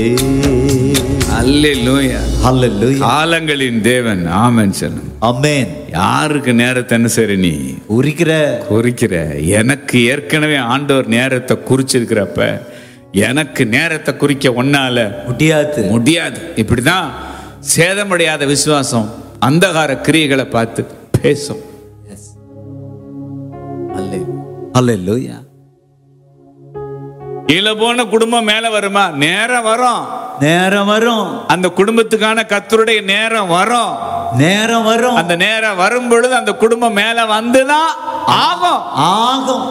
அல்லேலூயா Hallelujah. காலங்களின் தேவன் ஆமென் சொல்லும் Amen. யாருக்கு நேரத்தை என்ன சரி நீ குறிக்கிற குறிக்கிற எனக்கு ஏற்கனவே ஆண்டவர் நேரத்தை குறிச்சிருக்கிறப்ப எனக்கு நேரத்தை குறிக்க ஒன்னால முடியாது முடியாது இப்படிதான் சேதமடையாத விசுவாசம் அந்தகார கிரியைகளை பார்த்து பேசும் Hallelujah. கீழே போன குடும்பம் மேல வருமா நேரம் வரும் நேரம் வரும் அந்த குடும்பத்துக்கான கத்தருடைய நேரம் வரும் நேரம் வரும் அந்த நேரம் வரும் பொழுது அந்த குடும்பம் மேல வந்துதான் ஆகும் ஆகும்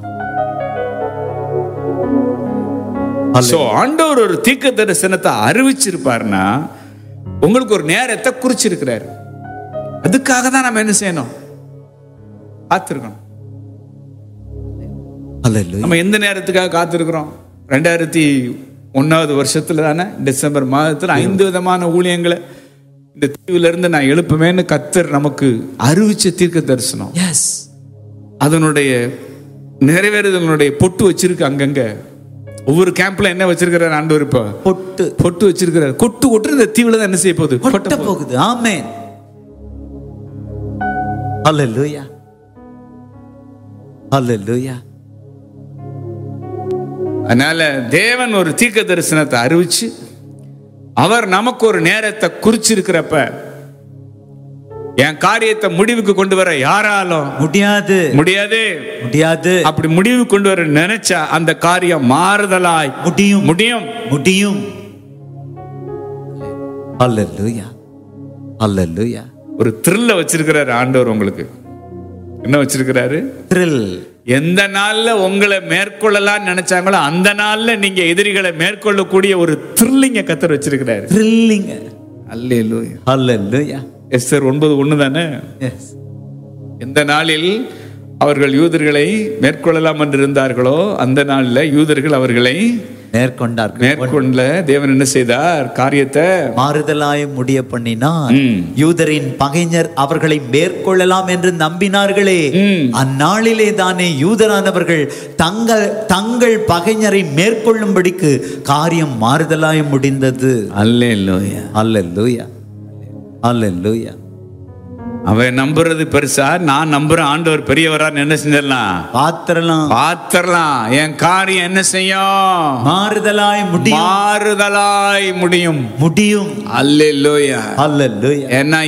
சோ ஆண்டவர் ஒரு தீர்க்க தரிசனத்தை அறிவிச்சிருப்பாருன்னா உங்களுக்கு ஒரு நேரத்தை குறிச்சிருக்கிறாரு அதுக்காக தான் நம்ம என்ன செய்யணும் காத்திருக்கணும் Hallelujah. நம்ம எந்த நேரத்துக்காக காத்திருக்கிறோம் ரெண்டாயிரத்தி ஒன்னாவது வருஷத்துல தானே டிசம்பர் மாதத்துல ஐந்து விதமான ஊழியங்களை இந்த தீவுல இருந்து நான் எழுப்புவேன்னு கத்தர் நமக்கு அறிவிச்ச தீர்க்க தரிசனம் Yes. அதனுடைய நிறைவேறுதலுடைய பொட்டு வச்சிருக்கு அங்கங்க ஒவ்வொரு கேம்ப்ல என்ன வச்சிருக்கிறார் ஆண்டவர் இப்ப பொட்டு பொட்டு வச்சிருக்கிறார் கொட்டு கொட்டு இந்த தீவுல தான் என்ன செய்ய போகுது கொட்ட போகுது ஆமென் Hallelujah. Hallelujah. அதனால தேவன் ஒரு தீர்க்க தரிசனத்தை அறிவிச்சு அவர் நமக்கு ஒரு நேரத்தை குறிச்சிருக்கிறப்ப என் காரியத்தை முடிவுக்கு கொண்டு வர யாராலும் முடியாது முடியாது முடியாது அப்படி முடிவு கொண்டு வர நினைச்சா அந்த காரியம் மாறுதலாய் முடியும் முடியும் முடியும் Hallelujah. Hallelujah. ஒரு த்ரில்ல வச்சிருக்கிறாரு ஆண்டவர் உங்களுக்கு என்ன வச்சிருக்கிறாரு Thrill. எந்த நாள்ல உங்களை மேற்கொள்ளலாம் நினைச்சாங்களோ அந்த நாள்ல நீங்க எதிரிகளை மேற்கொள்ளக்கூடிய ஒரு த்ரில்லிங்க கத்தர் வச்சிருக்கிறாரு Thrilling. அல்லேலூயா Hallelujah. எஸ்தர் ஒன்பது ஒண்ணு தானே Yes. எந்த நாளில் அவர்கள் யூதர்களை மேற்கொள்ளலாம் என்று இருந்தார்களோ அந்த நாள்ல யூதர்கள் அவர்களை மேற்கொண்டார்கள் மேற்கொள்ள தேவன் என்ன செய்தார் காரியத்தை மாறுதலாய் முடிய பண்ணினார் ம். யூதரின் பகைஞர் அவர்களை மேற்கொள்ளலாம் என்று நம்பினார்களே ம். அந்நாளிலே தானே யூதரானவர்கள் தங்கள் தங்கள் பகைஞரை மேற்கொள்ளும்படிக்கு காரியம் மாறுதலாய் முடிந்தது அல்லேலூயா அல்லேலூயா அல்லேலூயா அவன் நம்புறது பெருசா நான் நம்புறேன் ஆண்டவர் பெரியவரா என்ன செஞ்சிடலாம் பாத்திரலாம் பாத்திரலாம் என் காரியம் என்ன செய்யும் மாறுதலாய் முடியும் மாறுதலாய் முடியும் முடியும் அல்லேலூயா அல்லேலூயா ஏன்னா